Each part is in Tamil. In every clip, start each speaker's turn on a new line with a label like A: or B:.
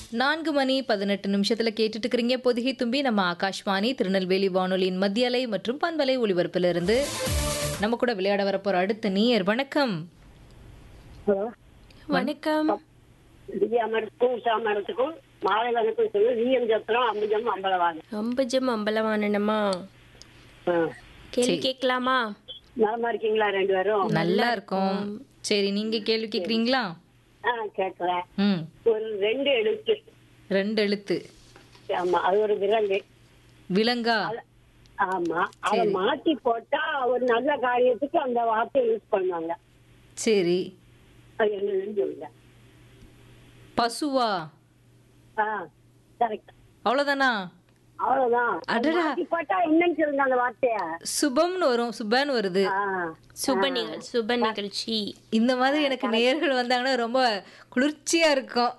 A: நான்கு மணி பதினெட்டு நிமிஷத்துல கேட்டுட்டு இருக்கிறீங்க பொதிகை தும்பி நம்ம ஆகாஷ்வாணி திருநெல்வேலி வானொலியின் மத்திய அலை மற்றும் பண்பலை ஒளிபரப்புல இருந்து நம்ம கூட விளையாட வரப்போற அடுத்த நீயர் வணக்கம்
B: ஹலோ
C: வணக்கம்
B: திவ்யா மரத்துக்கும் உஷா மரத்துக்கும் மாலை வணக்கம் சொல்லு விஎம் ஜப்பரம் அம்புஜம் அம்பலவாங்க
C: அம்புஜம் அம்பலவானனம்மா
B: ஆ.
C: கேள்வி கேட்கலாமா
B: நலமா இருக்கீங்களா ரெண்டு பேரும்
A: நல்லா இருக்கும் சரி நீங்க கேள்வி கேக்குறீங்களா
B: ஆ கேட்கறேன்
A: ம்
B: ஒரு ரெண்டு எழுத்து
A: ரெண்டு எழுத்து
B: ஆமா அது ஒரு விலங்கு
A: விலங்கா
B: ஆமா அதை மாத்தி போட்டா ஒரு நல்ல காரியத்துக்கு அந்த வார்த்தையை யூஸ் பண்ணுவாங்க
A: சரி
B: அது என்னன்னு சொல்லுங்க
A: பசுவா
B: ஆ கரெக்ட்
A: அவ்வளவுதானா
B: அவ்வளவுதான் அது மாத்தி போட்டா என்னன்னு சொல்லுங்க அந்த வார்த்தைய
A: சுபம்னு வரும் சுபன்னு வருது
B: ஆ
C: சுப நிகழ் சுப நிகழ்ச்சி
A: இந்த மாதிரி எனக்கு நேயர்கள் வந்தாங்கன்னா ரொம்ப குளிர்ச்சியா இருக்கும்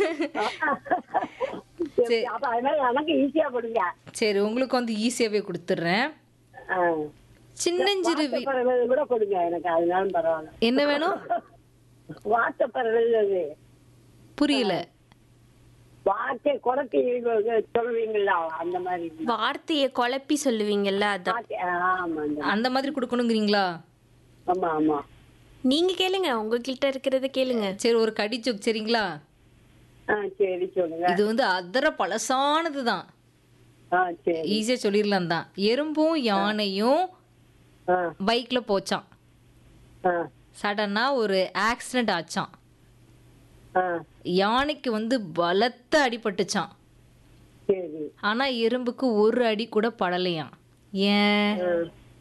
B: சரி, அப்ப அது மாதிரி எனக்கு ஈஸியா கொடுங்க
A: சரி உங்களுக்கு வந்து ஈஸியாவே கொடுத்துட்றேன்
B: ஆ.
A: சின்னஞ்சிறு வி-
B: வார்த்தைப்பறவை கூட கொடுங்க எனக்கு அதனாலும் பரவாயில்ல
A: என்ன வேணும்
B: வார்த்தைப்பறவை
A: புரியல
B: வார்த்தை குறைச்சி சொல்லுவீங்களா அந்த மாதிரி
C: வார்த்தையை குழப்பி சொல்லுவீங்கல்ல அதான்
B: வார்த்தை ஆமா அந்த-
A: அந்த மாதிரி கொடுக்கணுங்கிறீங்களா
B: ஆமா ஆமா
C: நீங்க கேளுங்க உங்ககிட்ட இருக்கிறத கேளுங்க
A: சரி ஒரு கடிச்சோக் சரிங்களா
B: ஆ சரி சொல்லுங்க
A: இது வந்து அதர பழசானது தான்
B: ஆ சரி
A: ஈஸியா சொல்லிடலாம் தான் எறும்பும் யானையும்
B: ஆ
A: பைக்ல போச்சான்
B: ஆ
A: சடனா ஒரு ஆக்சிடென்ட் ஆச்சான்
B: ஆ
A: யானைக்கு வந்து பலத்த அடிபட்டுச்சான்
B: சரி
A: ஆனா எறும்புக்கு ஒரு அடி கூட படலையாம் ஏன்
B: ஆ.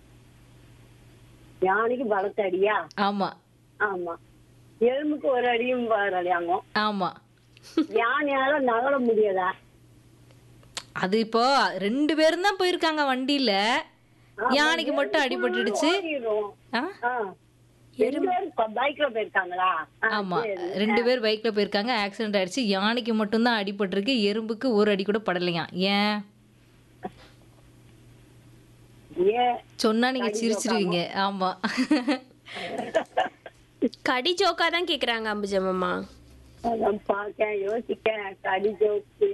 B: யானைக்கு பலத்த அடியா
A: ஆமா
B: ஆமா எலும்புக்கு ஒரு அடியும் வரலையாங்க
A: ஆமா
B: யானையால நகர முடியாதா
A: அது இப்போ ரெண்டு பேரும் தான் போயிருக்காங்க வண்டியில யானைக்கு மட்டும் அடிபட்டுடுச்சு
B: ஓடிரும்.
A: ஆ?
B: ஆ. ரெண்டு பேரும் பைக்ல போயிருக்காங்களா ஆ,
A: ஆமா
B: சரி.
A: ரெண்டு பேர் பைக்ல போயிருக்காங்க ஆக்சிடென்ட் ஆயிடுச்சு யானைக்கு மட்டும்தான் அடிபட்டிருக்கு எறும்புக்கு ஒரு அடி கூட படலையாம் ஏன்
B: ஏன்
A: சொன்னா நீங்க சிரிச்சிருவீங்க ஆமா
C: கடி ஜோக்கா தான் கேக்குறாங்க அம்புஜம் அம்மா
B: அதான் பார்க்க யோசிக்க கடி ஜோக்கு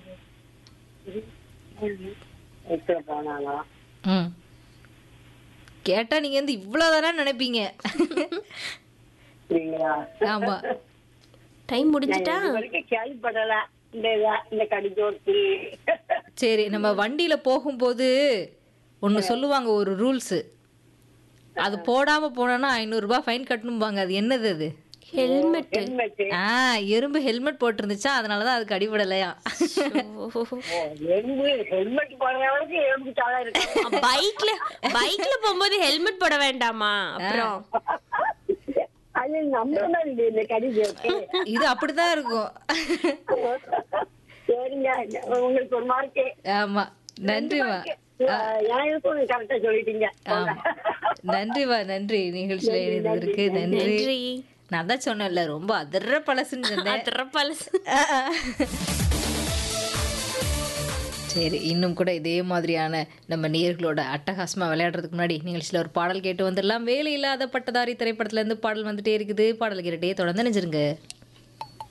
B: எத்தனை போனாங்களா
A: ம் கேட்டா நீங்க வந்து இவ்வளவுதானே நினைப்பீங்க
B: சரிங்களா
A: ஆமா
C: டைம் முடிஞ்சிட்டா
B: இது வரைக்கும் கேள்விப்படல இந்த இத- இந்த கடி ஜோக்கு
A: சரி நம்ம வண்டியில போகும்போது ஒன்னு சொல்லுவாங்க ஒரு ரூல்ஸ் அது போடாம போனோம்னா ஐநூறு ரூபாய் ஃபைன் கட்டணும்பாங்க அது என்னது அது
C: ஹெல்மெட்
B: ஹெல்மெட்
A: ஆ எறும்பு ஹெல்மெட் போட்டிருந்துச்சா அதனாலதான் அதுக்கு அடிபடலையா
B: எறும்பு ஹெல்மெட் போடுறவங்களுக்கு எறும்பு தலை இருக்கு
C: பைக்ல பைக்ல போகும்போது ஹெல்மெட் போட வேண்டாமா அப்புறம்
B: அது நம்ம இல்லையே இந்த கடி ஜோக்கு
A: இது அப்படிதான் இருக்கும்
B: சரிங்க உங்களுக்கு ஒரு மார்க்கு
A: ஆமா நன்றிமா
B: எனக்கும் கரெக்டா சொல்லிட்டீங்க
A: ஆமா நன்றிமா நன்றி நிகழ்ச்சியில இணைந்ததற்கு நன்றி
C: நன்றி
A: நான் தான் சொன்னேன்ல ரொம்ப அதர்ற பழசுன்னு சொன்னேன்
C: அதிர பழசு
A: சரி இன்னும் கூட இதே மாதிரியான நம்ம நேர்களோட அட்டகாசமா விளையாடுறதுக்கு முன்னாடி நிகழ்ச்சியில் ஒரு பாடல் கேட்டு வந்துடலாம் வேலை இல்லாத பட்டதாரி திரைப்படத்துல இருந்து பாடல் வந்துட்டே இருக்குது பாடல் கேட்டுட்டே தொடர்ந்து நினைச்சிருங்க